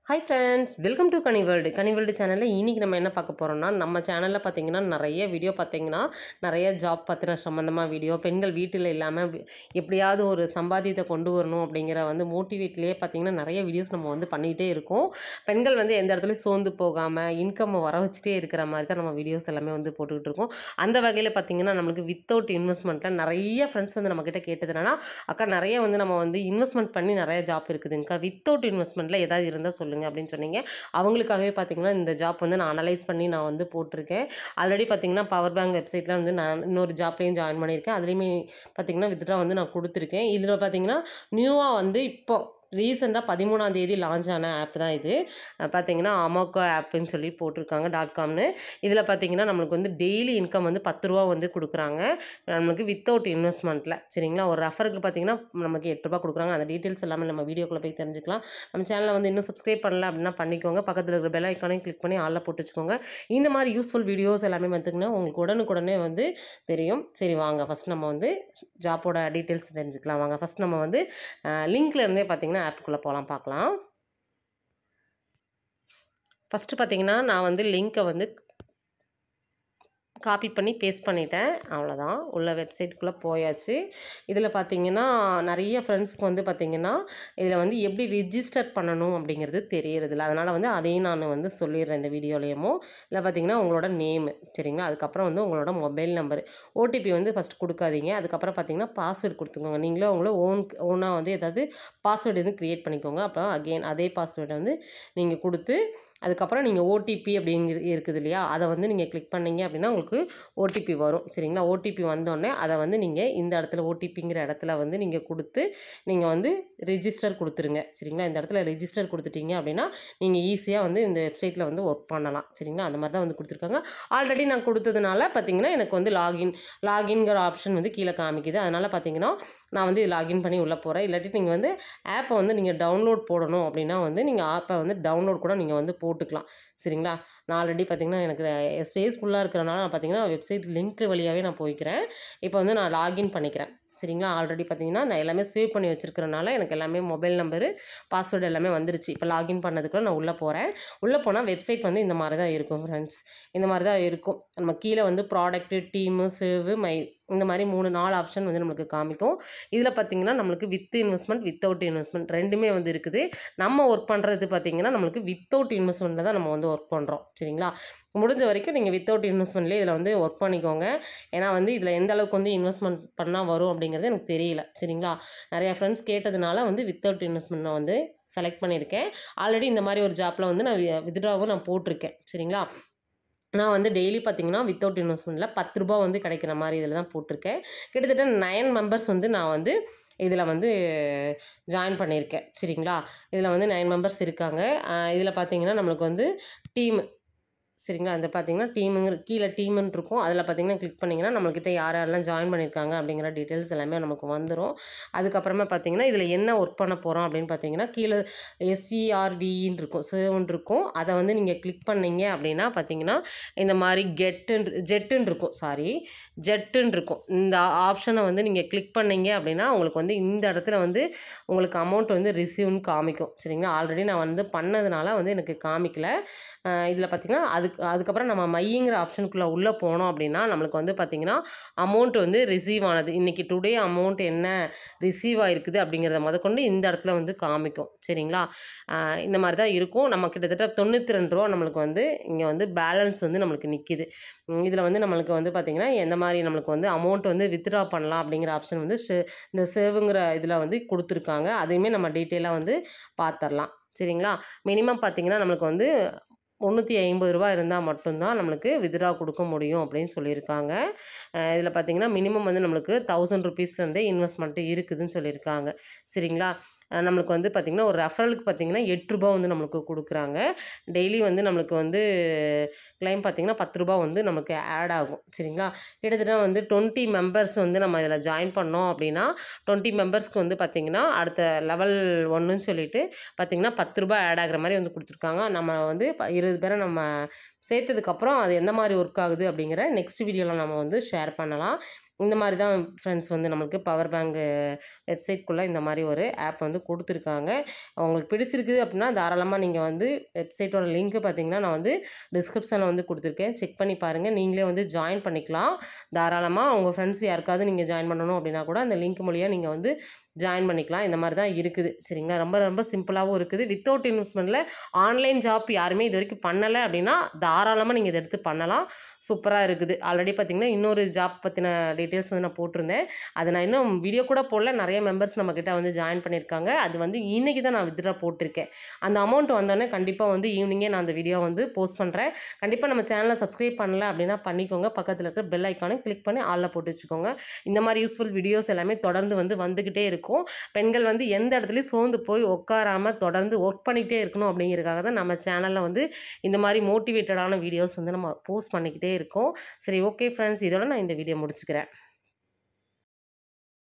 hi friends welcome to Kani world Kani world சேனலில் இன்றைக்கி நம்ம என்ன பார்க்க போகிறோம்னா நம்ம சேனலில் பார்த்தீங்கன்னா நிறைய வீடியோ பார்த்தீங்கன்னா நிறைய ஜாப் பற்றின சம்மந்தமாக வீடியோ பெண்கள் வீட்டில் இல்லாமல் வி- எப்படியாவது ஒரு சம்பாத்தியத்தை கொண்டு வரணும் அப்படிங்கிற வந்து மோட்டிவேட்லேயே பார்த்தீங்கன்னா நிறைய வீடியோஸ் நம்ம வந்து பண்ணிகிட்டே இருக்கோம் பெண்கள் வந்து எந்த இடத்துலையும் சோர்ந்து போகாமல் இன்கம் வர வச்சுட்டே இருக்கிற மாதிரி தான் நம்ம வீடியோஸ் எல்லாமே வந்து போட்டுக்கிட்டு இருக்கோம் அந்த வகையில் பார்த்தீங்கன்னா நம்மளுக்கு வித்தவுட் இன்வெஸ்ட்மெண்ட்டில் நிறைய ஃப்ரெண்ட்ஸ் வந்து நம்மக்கிட்ட கேட்டது என்னன்னா அக்கா நிறைய வந்து நம்ம வந்து இன்வெஸ்ட்மெண்ட் பண்ணி நிறைய ஜாப் இருக்குதுங்கக்கா வித்தவுட் இன்வெஸ்ட்மெண்ட்டில் ஏதாவது இருந்தால் சொல்லுங்கள் அப்படின்னு சொன்னீங்க அவங்களுக்காகவே பார்த்தீங்கன்னா இந்த ஜாப் வந்து நான் அனலைஸ் பண்ணி நான் வந்து போட்டிருக்கேன் ஆல்ரெடி பார்த்தீங்கன்னா பவர் பேங்க் வெப்சைட்டில் வந்து நான் இன்னொரு ஜாப்லேயும் ஜாயின் பண்ணியிருக்கேன் அதுலேயுமே பார்த்தீங்கன்னா வித்ட்ரா வந்து நான் கொடுத்துருக்கேன் இதில் பார்த்தீங்கன்னா நியூவாக வந்து இப்போ ரீசெண்டாக பதிமூணாம் தேதி லான்ச் ஆன ஆப் தான் இது அஹ் பார்த்தீங்கன்னா அமோக்கோ ஆப்புன்னு சொல்லி போட்டிருக்காங்க டாட் காம்னு இதில் பார்த்தீங்கன்னா நம்மளுக்கு வந்து டெய்லி இன்கம் வந்து பத்து ரூபா வந்து கொடுக்குறாங்க நம்மளுக்கு வித்தவுட் இன்வெஸ்ட்மெண்ட்டில் சரிங்களா ஒரு ரெஃபருக்கு பார்த்தீங்கன்னா நமக்கு எட்டு ரூபா கொடுக்குறாங்க அந்த டீட்டெயில்ஸ் எல்லாமே நம்ம வீடியோக்குள்ளே போய் தெரிஞ்சுக்கலாம் நம்ம சேனலை வந்து இன்னும் சப்ஸ்கிரைப் பண்ணல அப்படின்னா பண்ணிக்கோங்க பக்கத்தில் இருக்கிற பெல் ஐக்கானையும் கிளிக் பண்ணி ஆளில் போட்டு வச்சுக்கோங்க இந்த மாதிரி யூஸ்ஃபுல் வீடியோஸ் எல்லாமே பார்த்திங்கன்னா உங்களுக்கு உடனுக்குடனே வந்து தெரியும் சரி வாங்க ஃபஸ்ட் நம்ம வந்து ஜாப்போட டீட்டெயில்ஸ் தெரிஞ்சுக்கலாம் வாங்க ஃபஸ்ட் நம்ம வந்து லிங்க்ல இருந்தே பார்த்தீங்கன்னா ஆப்புக்குள்ளே போகலாம் பார்க்கலாம் ஃபஸ்ட்டு பார்த்தீங்கன்னா நான் வந்து லிங்க்கை வந்து காப்பி பண்ணி பேஸ்ட் பண்ணிட்டேன் அவ்வளோதான் உள்ள வெப்சைட்டுக்குள்ளே போயாச்சு இதில் பார்த்தீங்கன்னா நிறைய ஃப்ரெண்ட்ஸ்க்கு வந்து பார்த்தீங்கன்னா இதில் வந்து எப்படி ரிஜிஸ்டர் பண்ணணும் அப்படிங்கிறது தெரியறதில்ல அதனால் வந்து அதையும் நான் வந்து சொல்லிடுறேன் இந்த வீடியோலேயுமோ இதில் பார்த்தீங்கன்னா உங்களோட நேமு சரிங்களா அதுக்கப்புறம் வந்து உங்களோட மொபைல் நம்பர் ஓடிபி வந்து ஃபஸ்ட் கொடுக்காதீங்க அதுக்கப்புறம் பார்த்தீங்கன்னா பாஸ்வேர்டு கொடுத்துக்கோங்க நீங்களே உங்களே ஓன் ஓனாக வந்து ஏதாவது பாஸ்வேர்டு வந்து க்ரியேட் பண்ணிக்கோங்க அப்புறம் அகெயின் அதே பாஸ்வேர்டை வந்து நீங்கள் கொடுத்து அதுக்கப்புறம் நீங்கள் ஓடிபி அப்படிங்கிற இருக்குது இல்லையா அதை வந்து நீங்கள் கிளிக் பண்ணீங்க அப்படின்னா உங்களுக்கு ஓடிபி வரும் சரிங்களா ஓடிபி வந்தோடனே அதை வந்து நீங்கள் இந்த இடத்துல ஓடிபிங்கிற இடத்துல வந்து நீங்கள் கொடுத்து நீங்கள் வந்து ரிஜிஸ்டர் கொடுத்துருங்க சரிங்களா இந்த இடத்துல ரிஜிஸ்டர் கொடுத்துட்டீங்க அப்படின்னா நீங்கள் ஈஸியாக வந்து இந்த வெப்சைட்டில் வந்து ஒர்க் பண்ணலாம் சரிங்களா அந்த மாதிரி தான் வந்து கொடுத்துருக்காங்க ஆல்ரெடி நான் கொடுத்ததுனால பார்த்தீங்கன்னா எனக்கு வந்து லாகின் லாகின்கிற ஆப்ஷன் வந்து கீழே காமிக்குது அதனால் பார்த்தீங்கன்னா நான் வந்து லாகின் பண்ணி உள்ளே போகிறேன் இல்லாட்டி நீங்கள் வந்து ஆப்பை வந்து நீங்கள் டவுன்லோட் போடணும் அப்படின்னா வந்து நீங்கள் ஆப்பை வந்து டவுன்லோட் கூட நீங்கள் வந்து போட்டுக்கலாம் சரிங்களா நான் ஆல்ரெடி பார்த்தீங்கன்னா எனக்கு ஸ்பேஸ் ஃபுல்லாக இருக்கிறனால நான் பார்த்தீங்கன்னா வெப்சைட் லிங்க் வழியாகவே நான் போய்க்கிறேன் இப்போ வந்து நான் லாகின் பண்ணிக்கிறேன் சரிங்களா ஆல்ரெடி பார்த்தீங்கன்னா நான் எல்லாமே சேவ் பண்ணி வச்சிருக்கிறனால எனக்கு எல்லாமே மொபைல் நம்பரு பாஸ்வேர்டு எல்லாமே வந்துருச்சு இப்போ லாகின் பண்ணதுக்குள்ள நான் உள்ளே போகிறேன் உள்ளே போனால் வெப்சைட் வந்து இந்த மாதிரி தான் இருக்கும் ஃப்ரெண்ட்ஸ் இந்த மாதிரி தான் இருக்கும் நம்ம கீழே வந்து ப்ராடக்ட்டு டீமு சேவு மை இந்த மாதிரி மூணு நாலு ஆப்ஷன் வந்து நம்மளுக்கு காமிக்கும் இதில் பார்த்தீங்கன்னா நம்மளுக்கு வித் இன்வெஸ்ட்மெண்ட் வித்தவுட் இன்வெஸ்ட்மெண்ட் ரெண்டுமே வந்து இருக்குது நம்ம ஒர்க் பண்ணுறது பார்த்தீங்கன்னா நம்மளுக்கு வித்தவுட் இன்வெஸ்ட்மெண்ட்டில் தான் நம்ம வந்து ஒர்க் பண்ணுறோம் சரிங்களா முடிஞ்ச வரைக்கும் நீங்கள் வித்தவுட் இன்வெஸ்ட்மெண்ட்லேயே இதில் வந்து ஒர்க் பண்ணிக்கோங்க ஏன்னா வந்து இதில் எந்த அளவுக்கு வந்து இன்வெஸ்ட்மெண்ட் பண்ணால் வரும் அப்படிங்கிறது எனக்கு தெரியல சரிங்களா நிறையா ஃப்ரெண்ட்ஸ் கேட்டதுனால வந்து வித்தவுட் இன்வெஸ்ட்மெண்ட் நான் வந்து செலக்ட் பண்ணியிருக்கேன் ஆல்ரெடி இந்த மாதிரி ஒரு ஜாப்பில் வந்து நான் வித்ட்ராவும் நான் போட்டிருக்கேன் சரிங்களா நான் வந்து டெய்லி பார்த்தீங்கன்னா வித்தவுட் இன்வெஸ்ட்மெண்ட்டில் பத்து ரூபா வந்து கிடைக்கிற மாதிரி இதில் தான் போட்டிருக்கேன் கிட்டத்தட்ட நைன் மெம்பர்ஸ் வந்து நான் வந்து இதில் வந்து ஜாயின் பண்ணியிருக்கேன் சரிங்களா இதில் வந்து நைன் மெம்பர்ஸ் இருக்காங்க இதில் பார்த்தீங்கன்னா நம்மளுக்கு வந்து டீம் சரிங்களா அந்த பார்த்தீங்கன்னா டீமுங்கிற கீழே டீமுன்னு இருக்கும் அதில் பார்த்தீங்கன்னா கிளிக் பண்ணிங்கன்னா நம்மள்கிட்ட யார் யாரெல்லாம் ஜாயின் பண்ணியிருக்காங்க அப்படிங்கிற டீட்டெயில்ஸ் எல்லாமே நமக்கு வந்துடும் அதுக்கப்புறமா பார்த்தீங்கன்னா இதில் என்ன ஒர்க் பண்ண போகிறோம் அப்படின்னு பார்த்தீங்கன்னா கீழே எஸ்சிஆர்வின்னு இருக்கும் சேவன் இருக்கும் அதை வந்து நீங்கள் கிளிக் பண்ணீங்க அப்படின்னா பார்த்தீங்கன்னா இந்த மாதிரி கெட்டுன்னு ஜெட்டுன்னு இருக்கும் சாரி ஜெட்டுன்னு இருக்கும் இந்த ஆப்ஷனை வந்து நீங்கள் கிளிக் பண்ணீங்க அப்படின்னா உங்களுக்கு வந்து இந்த இடத்துல வந்து உங்களுக்கு அமௌண்ட் வந்து ரிசீவ்னு காமிக்கும் சரிங்களா ஆல்ரெடி நான் வந்து பண்ணதுனால வந்து எனக்கு காமிக்கல இதில் பார்த்தீங்கன்னா அதுக்கு அதுக்கப்புறம் நம்ம மையங்கிற ஆப்ஷனுக்குள்ளே உள்ளே போனோம் அப்படின்னா நம்மளுக்கு வந்து பார்த்தீங்கன்னா அமௌண்ட் வந்து ரிசீவ் ஆனது இன்றைக்கி டுடே அமௌண்ட் என்ன ரிசீவ் ஆகிருக்குது அப்படிங்கிறத முதற்கொண்டு இந்த இடத்துல வந்து காமிக்கும் சரிங்களா ஆஹ் இந்த மாதிரி தான் இருக்கும் நம்ம கிட்டத்தட்ட தொண்ணூற்றி ரெண்டு ரூபா நம்மளுக்கு வந்து இங்கே வந்து பேலன்ஸ் வந்து நம்மளுக்கு நிற்கிது இதில் வந்து நம்மளுக்கு வந்து பார்த்திங்கன்னா எந்த மாதிரி நம்மளுக்கு வந்து அமௌண்ட் வந்து வித்ட்ரா பண்ணலாம் அப்படிங்கிற ஆப்ஷன் வந்து ஷே- இந்த சேவுங்கிற இதில் வந்து கொடுத்துருக்காங்க அதையுமே நம்ம டீட்டெயிலாக வந்து பார்த்துடலாம் சரிங்களா மினிமம் பார்த்திங்கன்னா நம்மளுக்கு வந்து முந்நூற்றி ஐம்பது ரூபா இருந்தால் மட்டும்தான் நம்மளுக்கு வித்ட்ரா கொடுக்க முடியும் அப்படின்னு சொல்லியிருக்காங்க இதில் பார்த்தீங்கன்னா மினிமம் வந்து நம்மளுக்கு தௌசண்ட் ருபீஸ்லேருந்தே இன்வெஸ்ட்மெண்ட்டு இருக்குதுன்னு சொல்லியிருக்காங்க சரிங்களா அஹ் நம்மளுக்கு வந்து பார்த்திங்கன்னா ஒரு ரெஃபரலுக்கு பார்த்திங்கன்னா எட்டு ரூபா வந்து நம்மளுக்கு கொடுக்குறாங்க டெய்லி வந்து நம்மளுக்கு வந்து கிளைம் பார்த்திங்கன்னா பத்து ரூபா வந்து நமக்கு ஆட் ஆகும் சரிங்களா கிட்டத்தட்ட வந்து டுவெண்ட்டி மெம்பர்ஸ் வந்து நம்ம இதில் ஜாயின் பண்ணோம் அப்படின்னா டுவெண்ட்டி மெம்பர்ஸ்க்கு வந்து பார்த்திங்கன்னா அடுத்த லெவல் ஒன்றுன்னு சொல்லிட்டு பார்த்திங்கன்னா பத்து ரூபாய் ஆட் ஆகுற மாதிரி வந்து கொடுத்துருக்காங்க நம்ம வந்து ப- இருபது பேரை நம்ம சேர்த்ததுக்கப்புறம் அது எந்த மாதிரி ஒர்க் ஆகுது அப்படிங்கிற நெக்ஸ்ட் வீடியோவில் நம்ம வந்து ஷேர் பண்ணலாம் இந்த மாதிரி தான் ஃப்ரெண்ட்ஸ் வந்து நம்மளுக்கு பவர் பேங்க் வெப்சைட்குள்ளே இந்த மாதிரி ஒரு ஆப் வந்து கொடுத்துருக்காங்க உங்களுக்கு பிடிச்சிருக்குது அப்படின்னா தாராளமாக நீங்கள் வந்து வெப்சைட்டோட லிங்க்கு பார்த்தீங்கன்னா நான் வந்து டிஸ்கிரிப்ஷனில் வந்து கொடுத்துருக்கேன் செக் பண்ணி பாருங்கள் நீங்களே வந்து ஜாயின் பண்ணிக்கலாம் தாராளமாக உங்கள் ஃப்ரெண்ட்ஸ் யாருக்காவது நீங்கள் ஜாயின் பண்ணணும் அப்படின்னா கூட அந்த லிங்க் மூலியம் நீங்கள் வந்து ஜாயின் பண்ணிக்கலாம் இந்த மாதிரி தான் இருக்குது சரிங்களா ரொம்ப ரொம்ப சிம்பிளாகவும் இருக்குது வித்தவுட் இன்வெஸ்ட்மெண்ட்டில் ஆன்லைன் ஜாப் யாருமே இது வரைக்கும் பண்ணலை அப்படின்னா தாராளமாக நீங்கள் இதை எடுத்து பண்ணலாம் சூப்பராக இருக்குது ஆல்ரெடி பார்த்தீங்கன்னா இன்னொரு ஜாப் பற்றின டீட்டெயில்ஸ் வந்து நான் போட்டிருந்தேன் அதை நான் இன்னும் வீடியோ கூட போடல நிறைய மெம்பர்ஸ் நம்மக்கிட்ட வந்து ஜாயின் பண்ணியிருக்காங்க அது வந்து இன்றைக்கி தான் நான் வித்ட்ரா போட்டிருக்கேன் அந்த அமௌண்ட் வந்தோடனே கண்டிப்பாக வந்து ஈவினிங்கே நான் அந்த வீடியோ வந்து போஸ்ட் பண்ணுறேன் கண்டிப்பாக நம்ம சேனலை சப்ஸ்கிரைப் பண்ணல அப்படின்னா பண்ணிக்கோங்க பக்கத்தில் இருக்கிற பெல் ஐக்கானை கிளிக் பண்ணி ஆளில் போட்டு வச்சுக்கோங்க இந்த மாதிரி யூஸ்ஃபுல் வீடியோஸ் எல்லாமே தொடர்ந்து வந்து வந்துக்கிட்டே இருக்கும் பெண்கள் வந்து எந்த இடத்துலையும் சோர்ந்து போய் உட்காராமல் தொடர்ந்து ஒர்க் பண்ணிக்கிட்டே இருக்கணும் அப்படிங்கிறதுக்காக தான் நம்ம சேனலில் வந்து இந்த மாதிரி மோட்டிவேட்டடான வீடியோஸ் வந்து நம்ம போஸ்ட் பண்ணிக்கிட்டே இருக்கோம் சரி ஓகே ஃப்ரெண்ட்ஸ் இதோட நான் இந்த வீடியோ முடிச்சுக்கிறேன்